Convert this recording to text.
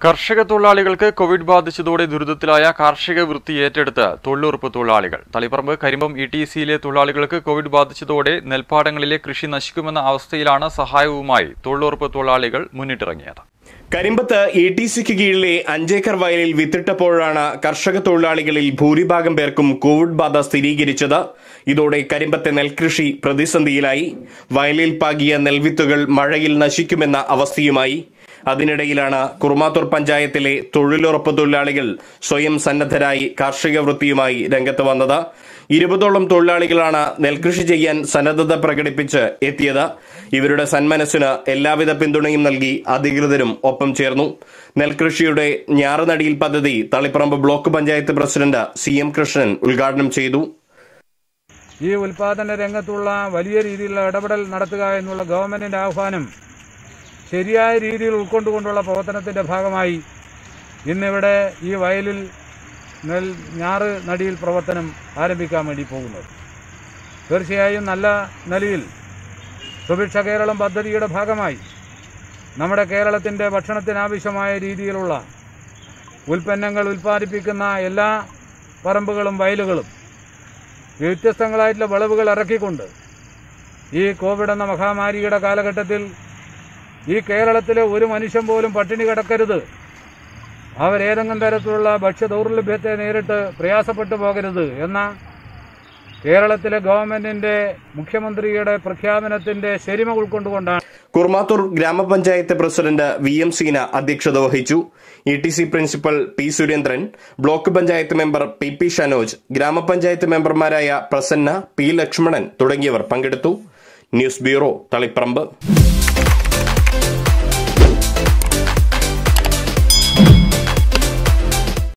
കർഷക തൊഴിലാളികൾക്ക് കോവിഡ് ബാധിച്ചതോടെ ദുരിതത്തിലായ കാർഷിക വൃത്തി ഏറ്റെടുത്ത് തൊഴിലുറപ്പ് തൊഴിലാളികൾ തളിപ്പറമ്പ് കരിമ്പം ഇ ടി സിയിലെ തൊഴിലാളികൾക്ക് കോവിഡ് ബാധിച്ചതോടെ നെൽപ്പാടങ്ങളിലെ കൃഷി നശിക്കുമെന്ന അവസ്ഥയിലാണ് സഹായവുമായി തൊഴിലുറപ്പ് തൊഴിലാളികൾ മുന്നിട്ടിറങ്ങിയത് കരിമ്പത്ത് ഇ ടി സിക്ക് കീഴിലെ അഞ്ചേക്കർ വയലിൽ വിത്തിട്ടപ്പോഴാണ് കർഷക തൊഴിലാളികളിൽ ഭൂരിഭാഗം പേർക്കും കോവിഡ് ബാധ സ്ഥിരീകരിച്ചത് ഇതോടെ കരിമ്പത്തെ നെൽകൃഷി പ്രതിസന്ധിയിലായി വയലിൽ പാകിയ നെൽവിത്തുകൾ മഴയിൽ നശിക്കുമെന്ന അവസ്ഥയുമായി അതിനിടയിലാണ് കുറുമാത്തൂർ പഞ്ചായത്തിലെ തൊഴിലുറപ്പ് തൊഴിലാളികൾ സ്വയം സന്നദ്ധരായി കാർഷിക വൃത്തിയുമായി രംഗത്ത് വന്നത് ഇരുപതോളം തൊഴിലാളികളാണ് നെൽകൃഷി ചെയ്യാൻ സന്നദ്ധത പ്രകടിപ്പിച്ച് എത്തിയത് ഇവരുടെ സന്മനസ്സിന് എല്ലാവിധ പിന്തുണയും നൽകി അധികൃതരും ഒപ്പം ചേർന്നു നെൽകൃഷിയുടെ ഞാറുനടിയിൽ പദ്ധതി Taliparamba block panchayat president C M Krishnan ഉദ്ഘാടനം ചെയ്തു ഈ ഉൽപാദന രംഗത്തുള്ള വലിയ രീതിയിലുള്ള ഇടപെടൽ നടത്തുക എന്നുള്ള ഗവൺമെന്റിന്റെ ആഹ്വാനം ശരിയായ രീതിയിൽ ഉൾക്കൊണ്ടുകൊണ്ടുള്ള പ്രവർത്തനത്തിന്റെ ഭാഗമായി ഇന്നിവിടെ ഈ വയലിൽ നെൽ ഞാറ് നടിയിൽ പ്രവർത്തനം ആരംഭിക്കാൻ വേണ്ടി പോകുന്നത് തീർച്ചയായും നല്ല നിലയിൽ സുഭിക്ഷ കേരളം പദ്ധതിയുടെ ഭാഗമായി നമ്മുടെ കേരളത്തിന്റെ ഭക്ഷണത്തിനാവശ്യമായ രീതിയിലുള്ള ഉൽപ്പന്നങ്ങൾ ഉൽപ്പാദിപ്പിക്കുന്ന എല്ലാ പറമ്പുകളും വയലുകളും വ്യത്യസ്തങ്ങളായിട്ടുള്ള വിളവുകൾ ഇറക്കിക്കൊണ്ട് ഈ കോവിഡ് എന്ന മഹാമാരിയുടെ കാലഘട്ടത്തിൽ ഈ കേരളത്തിലെ ഒരു മനുഷ്യൻ പോലും പട്ടിണി കിടക്കരുത് അവരേതെങ്കിലും തരത്തിലുള്ള ഭക്ഷ്യ ദൗർലഭ്യത്തെ നേരിട്ട് പ്രയാസപ്പെട്ടു പോകരുത് എന്ന കേരളത്തിലെ ഗവൺമെന്റിന്റെ മുഖ്യമന്ത്രിയുടെ പ്രഖ്യാപനത്തിന്റെ ശരിമ ഉൾക്കൊണ്ടുകൊണ്ടാണ് കുർമാത്തൂർ ഗ്രാമപഞ്ചായത്ത് പ്രസിഡന്റ് വി എം സീന അധ്യക്ഷത വഹിച്ചു E T C principal P Surendran block panchayat member P P Shanoj grama panchayat മെമ്പർമാരായ പ്രസന്ന പി ലക്ഷ്മണൻ തുടങ്ങിയവർ പങ്കെടുത്തു ന്യൂസ് ബ്യൂറോ തളിപ്പറമ്പ്